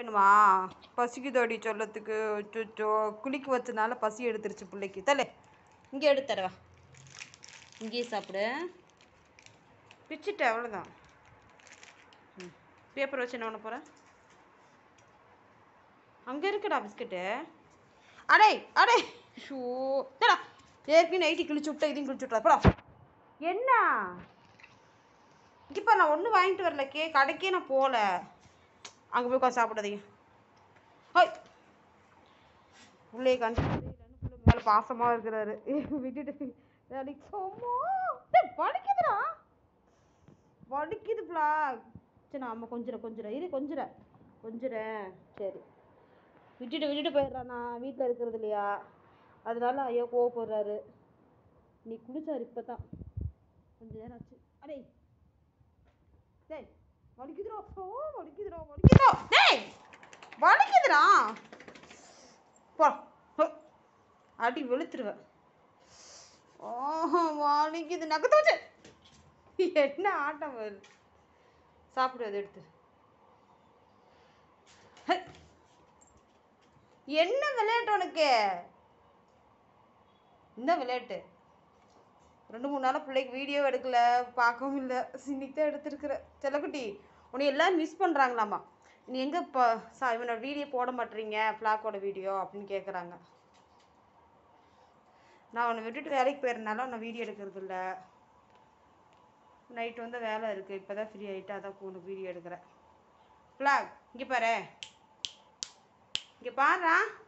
வேணுமா பசிக்குதோடி சொல்லத்துக்கு அச்சோ குளிக்க வச்சனால பசி எடுத்துருச்சு பிள்ளைக்கு தலே இங்கே எடுத்துறவா இங்கேயே சாப்பிடு பிச்சுட்டேன் அவ்வளோதான் ம் பேப்பர் வச்சு என்ன பண்ண போகிறேன் அங்கே இருக்குடா பிஸ்கட்டு அடே அடே ஷூ தடா ஏற்கனவே நைட்டி கிழிச்சு விட்டா இதையும் கிழிச்சு விட்றா போடா என்ன இப்போ நான் ஒன்றும் வாங்கிட்டு வரல கே கடைக்கே நான் போகல அங்கே போய் உட்காந்து சாப்பிடாதீங்க ஹோய் பிள்ளைய கண்டு பிள்ளை மேலே பாசமாக இருக்கிறாரு விட்டுட்டு வேலைக்கு போமோ டேய், வலிக்குதுடா வலிக்குது பிளா சரி நான் அம்மா கொஞ்சிட கொஞ்சிட இரு கொஞ்சிட கொஞ்சிறேன் சரி விட்டுட்டு விட்டுட்டு போயிடுறான் நான் வீட்டில் இருக்கிறது இல்லையா அதனால ஐயோ கோவப்படுறாரு நீ குடிச்சாரு இப்போ தான் கொஞ்ச நேரம் ஆச்சு அடே டேய் வலிக்குதுடா ஓ வலிக்குதுடா வலிக்குதுடா டேய் வலிக்குதுடா போ ஹோ. அடி வெளுத்துருவேன் ஓஹோ வலிக்குது நகத்து வச்சு என்ன ஆட்டம் வருது சாப்பிடு அதை எடுத்து ஹை. என்ன விளையாட்டு உனக்கு இந்த விளையாட்டு ரெண்டு மூணு நாளாக பிள்ளைக்கு வீடியோ எடுக்கல பார்க்கவும் இல்லை இன்னைக்கு தான் எடுத்துருக்குற செல்லக்குட்டி உன்னை எல்லாரும் மிஸ் பண்ணுறாங்களாமா நீ எங்கே இப்போ சா இவனோட வீடியோ போட மாட்டீங்க ஃப்ளாக்கோட வீடியோ அப்படின்னு கேட்குறாங்க நான் உன்னை விட்டுட்டு வேலைக்கு போயிருந்தாலும் நான் வீடியோ எடுக்கிறது இல்லை நைட்டு வந்து வேலை இருக்குது இப்போ தான் ஃப்ரீ ஆகிட்டு அதான் உனக்கு வீடியோ எடுக்கிறேன் ஃப்ளாக் இங்கே பாரு இங்கே பாருடா